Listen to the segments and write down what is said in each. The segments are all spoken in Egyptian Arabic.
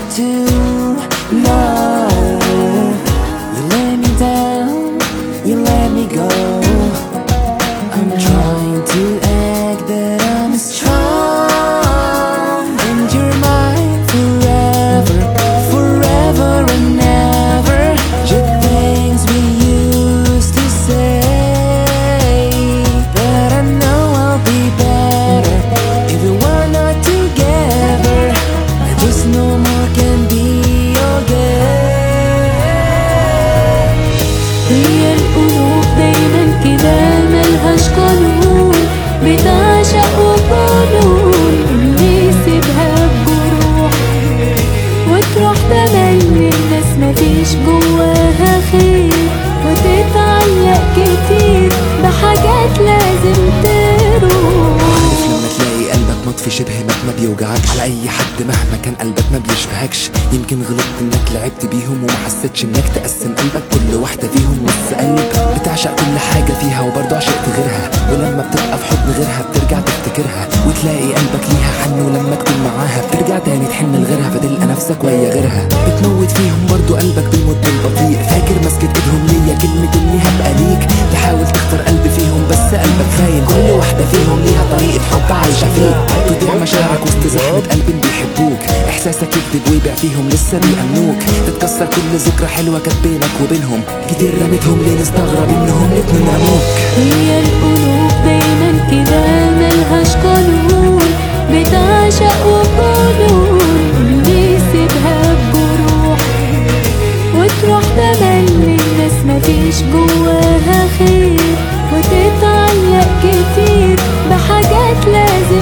to know You let me down, you let me go I'm trying to act that I'm strong And you're mine forever, forever and ever The things we used to say But I know I'll be better If we were not together Just no more can be okay هي القلوب دايما كده ملهاش قانون بتعشق وقانون اللي يسيبها بجروح وتروح تملي الناس مفيش جواها خير وتتعلق كتير بحاجات لازم تروح عارف لما تلاقي قلبك مطفي شبه مات ما بيوجعكش على اي حد مهما كان قلبك ما بيشبهكش يمكن غلطت انك لعبت بيهم وما حسيتش انك تقسم قلبك كل واحده فيهم نص قلب بتعشق كل حاجه فيها وبرضه عشقت غيرها ولما بتبقى في حضن غيرها بترجع تفتكرها وتلاقي قلبك ليها حن ولما تكون معاها بترجع تاني تحن لغيرها فتلقى نفسك ويا غيرها بتموت فيهم برضه قلبك بيموت بالبطيء فاكر مسكت ايدهم ليا كلمه اني هبقى ليك تحاول تختار قلبي فيهم بس قلبك خاين كل واحده فيهم ليها طريقه حب عايشه فيك تضيع مشاعرك وسط زحمه قلب بيحبوك احساسك يكذب ويبيع فيهم لسه بيأمنوك تتكسر كل ذكرى حلوه كانت بينك وبينهم كتير رميتهم ليه نستغرب انهم الاتنين رموك هي القلوب دايما كده ملهاش قانون بتعشق وقانون اللي يسيبها بجروح وتروح تملي الناس مفيش جواها خير وتتعلق كتير بحاجات لازم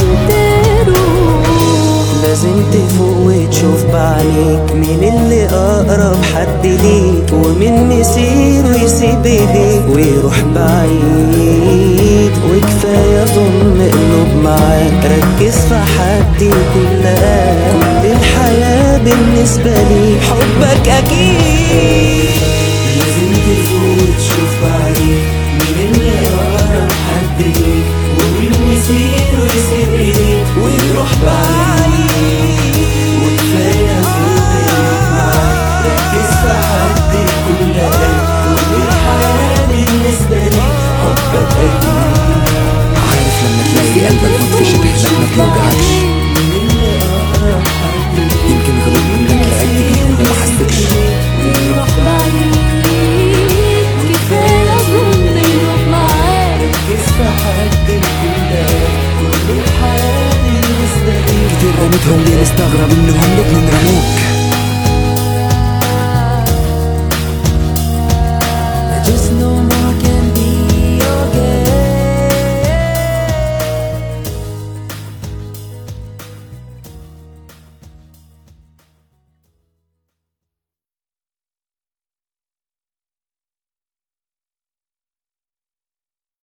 تروح لازم تفوق وتشوف بعينيك مين اللي اقرب حد ليك ومين مسير ويسيب ايديك ويروح بعيد وكفايه ظلم قلوب معاك ركز في حد يكون لقاك كل الحياه بالنسبه لي حبك اكيد لازم تفوق وتشوف بعينيك مين اللي اقرب حد ليك ومين مسير ويسيب ايديك ويروح بعيد وكفايه ظلم معاك ركز في حد يكون لقاك كل الحياه بالنسبه لي حبك اكيد عارف لما تلاقي قلبك مطفي شبه ما بيوجعكش يمكن غلطت انك لعبت بيهم وما حسيتش يروح بعيد كفاية ظلم يروح معاك ركز في حد يكون لقاك كل الحياه بالنسبه لي كتير رميتهم ليه نستغرب انهم الاتنين رموك